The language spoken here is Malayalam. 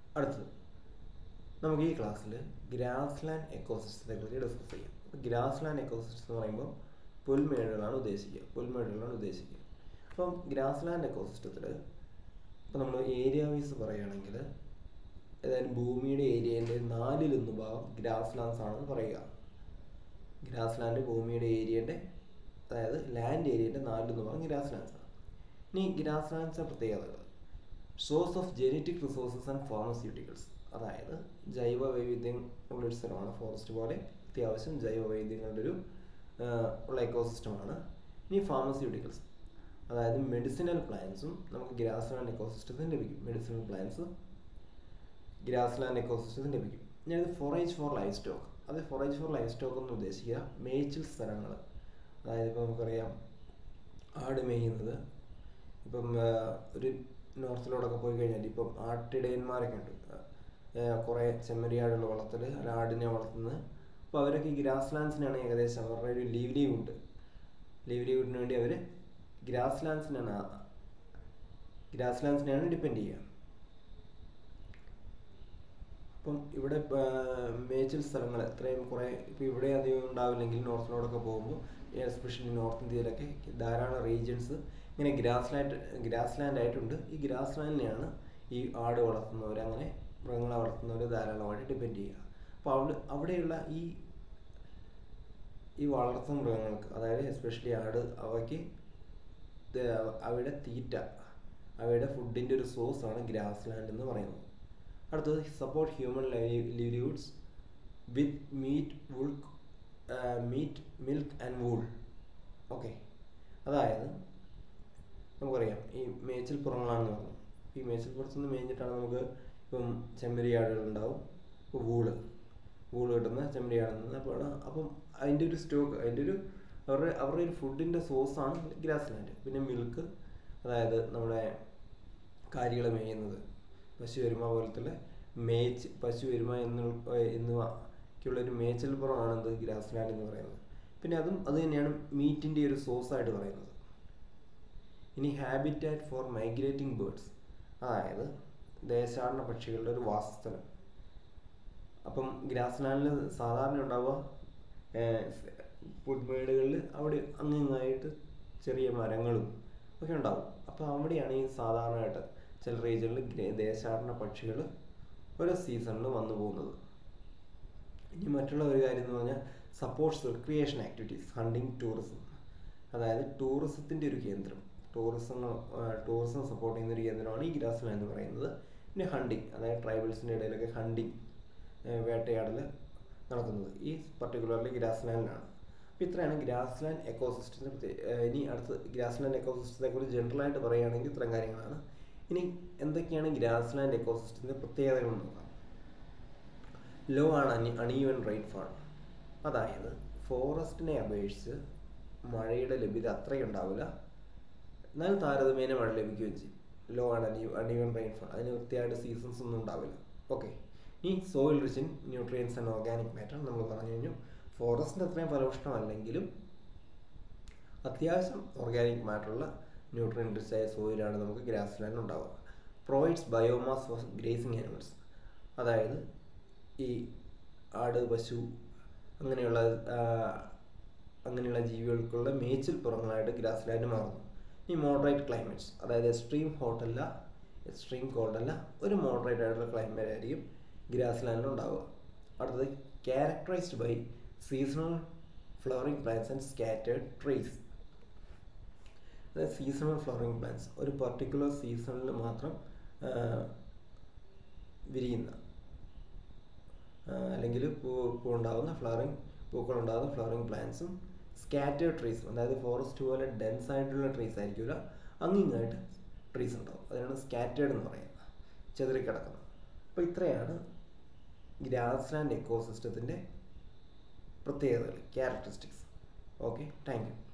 അടുത്തത് നമുക്ക് ഈ ക്ലാസ്സിൽ ഗ്രാസ് ലാൻഡ് എക്കോസിസ്റ്റത്തെ കുറിച്ച് ഡിസ്കസ് ചെയ്യാം ഗ്രാസ് ലാൻഡ് എക്കോസിസ്റ്റം എന്ന് പറയുമ്പോൾ പുൽമേടുകളാണ് ഉദ്ദേശിക്കുക പുൽമേടുകളാണ് ഉദ്ദേശിക്കുക അപ്പം ഗ്രാസ് ലാൻഡ് എക്കോസിസ്റ്റത്തിൽ ഇപ്പം നമ്മൾ ഏരിയ വൈസ് പറയുകയാണെങ്കിൽ അതായത് ഭൂമിയുടെ ഏരിയൻ്റെ നാലിലൊന്ന് ഭാഗം ഗ്രാസ് ലാൻഡ്സ് ആണെന്ന് പറയുക ഗ്രാസ് ലാൻഡ് ഭൂമിയുടെ ഏരിയൻ്റെ അതായത് ലാൻഡ് ഏരിയൻ്റെ നാലിലൊന്ന് ഭാഗം ഗ്രാസ് ലാൻഡ്സ് ആണ് ഇനി ഗ്രാസ് ലാൻഡ്സിൻ്റെ പ്രത്യേകതകൾ source of genetic resources and pharmaceuticals അതായത് ജൈവ വൈവിധ്യം ഉള്ളൊരു സ്ഥലമാണ് ഫോറസ്റ്റ് പോലെ അത്യാവശ്യം ജൈവ വൈവിധ്യങ്ങളുടെ ഒരു ഉള്ള എക്കോസിസ്റ്റമാണ് ഇനി ഫാർമസ്യൂട്ടിക്കൽസ് അതായത് മെഡിസിനൽ പ്ലാന്റ്സും നമുക്ക് ഗ്രാസ് ലാൻഡ് എക്കോസിസ്റ്റത്തിൽ ലഭിക്കും മെഡിസിനൽ പ്ലാന്റ്സ് ഗ്രാസ് ലാൻഡ് എക്കോസിസ്റ്റത്തിൽ ലഭിക്കും ഞാനിത് ഫോറേജ് ഫോർ ലൈഫ് സ്റ്റോക്ക് അത് ഫോറേജ് ഫോർ ലൈഫ് സ്റ്റോക്ക് എന്ന് ഉദ്ദേശിക്കുക മേച്ചിൽ സ്ഥലങ്ങൾ അതായത് ഇപ്പോൾ നമുക്കറിയാം ആട് മേയുന്നത് ഇപ്പം ഒരു നോർത്തിലോടൊക്കെ പോയി കഴിഞ്ഞാൽ ഇപ്പം ആട്ടിടയന്മാരൊക്കെ ഉണ്ട് കുറേ ചെമ്മരിയാടുകൾ വളർത്തൽ അല്ല ആടിനെ വളർത്തുന്നത് അപ്പോൾ അവരൊക്കെ ഈ ഗ്രാസ് ലാൻഡ്സിനാണ് ഏകദേശം അവരുടെ ഒരു ലീവ്ലിഹുഡ് ലീവ്ലിഹുഡിന് വേണ്ടി അവർ ഗ്രാസ് ലാൻഡ്സിനാണ് ഗ്രാസ് ലാൻഡ്സിനെയാണ് ഡിപ്പെൻഡ് ചെയ്യുക അപ്പം ഇവിടെ മേച്ചിൽ സ്ഥലങ്ങൾ എത്രയും കുറേ ഇപ്പോൾ ഇവിടെ അധികം ഉണ്ടാവില്ലെങ്കിൽ നോർത്തിലോടൊക്കെ പോകുമ്പോൾ എസ്പെഷ്യലി നോർത്ത് ഇന്ത്യയിലൊക്കെ ധാരാളം റീജിയൻസ് ഇങ്ങനെ ഗ്രാസ് ലാൻഡ് ഗ്രാസ് ലാൻഡ് ആയിട്ടുണ്ട് ഈ ഗ്രാസ് ലാൻഡിനെയാണ് ഈ ആട് വളർത്തുന്നവർ അങ്ങനെ മൃഗങ്ങളെ വളർത്തുന്നവർ ധാരാളമായിട്ട് ഡിപ്പെൻഡ് ചെയ്യുക അപ്പോൾ അവിടെ അവിടെയുള്ള ഈ ഈ വളർത്തുന്ന മൃഗങ്ങൾക്ക് അതായത് എസ്പെഷ്യലി ആട് അവയ്ക്ക് അവയുടെ തീറ്റ അവയുടെ ഫുഡിൻ്റെ ഒരു സോഴ്സാണ് ഗ്രാസ് ലാൻഡ് എന്ന് പറയുന്നത് അടുത്തത് support human livelihoods with meat wool meat milk and wool okay അതായത് നമുക്കറിയാം ഈ മേച്ചിൽ പുറങ്ങളാണെന്ന് പറഞ്ഞു ഈ മേച്ചിൽ പുറത്ത് നിന്ന് മേഞ്ഞിട്ടാണ് നമുക്ക് ഇപ്പം ചെമ്മരിയാടുകൾ ഉണ്ടാവും ഇപ്പോൾ വൂള് വൂള് കിട്ടുന്ന ചെമ്മരിയാടിൽ നിന്ന് അപ്പോൾ അപ്പം അതിൻ്റെ ഒരു സ്റ്റോക്ക് അതിൻ്റെ ഒരു അവരുടെ അവരുടെ ഒരു ഫുഡിൻ്റെ സോഴ്സാണ് ഗ്രാസ് ലാൻഡ് പിന്നെ മിൽക്ക് അതായത് നമ്മുടെ കാരികൾ മേയുന്നത് പശു എരുമ പോലത്തുള്ള മേച്ച് പശു എരുമ എന്നുള്ള എന്നിവയ്ക്കുള്ള ഒരു മേച്ചൽ പുറമാണ് എന്ത് ഗ്രാസ് ലാൻഡ് എന്ന് പറയുന്നത് പിന്നെ അതും അത് തന്നെയാണ് മീറ്റിൻ്റെ ഒരു സോഴ്സായിട്ട് പറയുന്നത് ഇനി ഹാബിറ്റാറ്റ് ഫോർ മൈഗ്രേറ്റിംഗ് ബേർഡ്സ് അതായത് ദേശാടന പക്ഷികളുടെ ഒരു വാസസ്ഥലം അപ്പം ഗ്രാസ് ലാൻഡിൽ സാധാരണ ഉണ്ടാവുക പുൽമേടുകളിൽ അവിടെ അങ്ങിങ്ങായിട്ട് ചെറിയ മരങ്ങളും ഒക്കെ ഉണ്ടാവും അപ്പോൾ അവിടെയാണ് ഈ സാധാരണയായിട്ട് ചില റീജിയനിൽ ദേശാടന പക്ഷികൾ ഓരോ സീസണിൽ വന്നു പോകുന്നത് ഇനി മറ്റുള്ള ഒരു കാര്യം എന്ന് പറഞ്ഞാൽ supports recreation activities hunting tourism അതായത് ടൂറിസത്തിൻ്റെ ഒരു കേന്ദ്രം ടൂറിസം ടൂറിസം സപ്പോർട്ട് ചെയ്യുന്ന ഒരു കേന്ദ്രമാണ് ഈ ഗ്രാസ് ലാൻഡ് എന്ന് പറയുന്നത് പിന്നെ ഹണ്ടിങ് അതായത് ട്രൈബൽസിൻ്റെ ഇടയിലൊക്കെ ഹണ്ടിങ് വേട്ടയാടൽ നടക്കുന്നത് ഈ പർട്ടിക്കുലർലി ഗ്രാസ് ലാൻഡിലാണ് അപ്പോൾ ഇത്രയാണ് ഗ്രാസ് ലാൻഡ് എക്കോസിസ്റ്റത്തിൻ്റെ ഇനി അടുത്ത് ഗ്രാസ് ലാൻഡ് എക്കോസിസ്റ്റത്തെ കുറിച്ച് ജനറലായിട്ട് പറയുകയാണെങ്കിൽ ഇത്തരം കാര്യങ്ങളാണ് ഇനി എന്തൊക്കെയാണ് ഗ്രാസ് ലാൻഡ് എക്കോസിസ്റ്റത്തിൻ്റെ പ്രത്യേകതകൾ നോക്കാം ലോ ആണ് അണി അണീവൻ റെയിൻഫാൾ അതായത് ഫോറസ്റ്റിനെ അപേക്ഷിച്ച് മഴയുടെ ലഭ്യത അത്രയും ഉണ്ടാവില്ല എന്നാൽ താരതമ്യേന മഴ ലഭിക്കുകയും ചെയ്യും ലോ ആണ് അണീ അണീവൻ റെയിൻഫാൾ അതിന് വൃത്തിയായിട്ട് സീസൺസ് ഒന്നും ഉണ്ടാവില്ല ഓക്കെ ഈ soil rich in nutrients and organic matter നമ്മൾ പറഞ്ഞു കഴിഞ്ഞു ഫോറസ്റ്റിന് അത്രയും ഫലഭൂഷ്ടമല്ലെങ്കിലും അത്യാവശ്യം ഓർഗാനിക് മാറ്ററുള്ള ന്യൂട്രിയൻ റിച്ച് ആയ സോയിലാണ് നമുക്ക് ഗ്രാസ് ലാൻഡ് ഉണ്ടാവുക provides biomass for grazing animals അതായത് ഈ ആട് പശു അങ്ങനെയുള്ള അങ്ങനെയുള്ള ജീവികൾക്കുള്ള മേച്ചിൽ പുറങ്ങളായിട്ട് ഗ്രാസ് ലാൻഡ് മാറുന്നു ഈ മോഡറേറ്റ് ക്ലൈമറ്റ്സ് അതായത് എക്സ്ട്രീം ഹോട്ട് അല്ല എക്സ്ട്രീം കോൾഡ് അല്ല ഒരു മോഡറേറ്റ് ആയിട്ടുള്ള ക്ലൈമറ്റ് ആയിരിക്കും ഗ്രാസ് ലാൻഡിൽ ഉണ്ടാവുക അടുത്തത് characterized by seasonal flowering plants and scattered trees അതായത് സീസണൽ ഫ്ലവറിംഗ് പ്ലാന്റ്സ് ഒരു പർട്ടിക്കുലർ സീസണിൽ മാത്രം വിരിയുന്ന അല്ലെങ്കിൽ പൂ പൂ ഉണ്ടാകുന്ന ഫ്ലവറിങ് പൂക്കൾ ഉണ്ടാകുന്ന ഫ്ലവറിങ് പ്ലാന്റ്സും സ്കാറ്റേർഡ് ട്രീസും അതായത് ഫോറസ്റ്റ് പോലെ ഡെൻസ് ആയിട്ടുള്ള ട്രീസ് ആയിരിക്കില്ല അങ്ങിങ്ങായിട്ട് ട്രീസ് ഉണ്ടാവും അതിനാണ് സ്കാറ്റേർഡ് എന്ന് പറയുന്നത് ചെതറിക്കിടക്കുന്നത് അപ്പോൾ ഇത്രയാണ് ഗ്രാസ് ലാൻഡ് എക്കോസിസ്റ്റത്തിൻ്റെ പ്രത്യേകതകൾ ക്യാരക്ടറിസ്റ്റിക്സ് ഓക്കെ താങ്ക് യു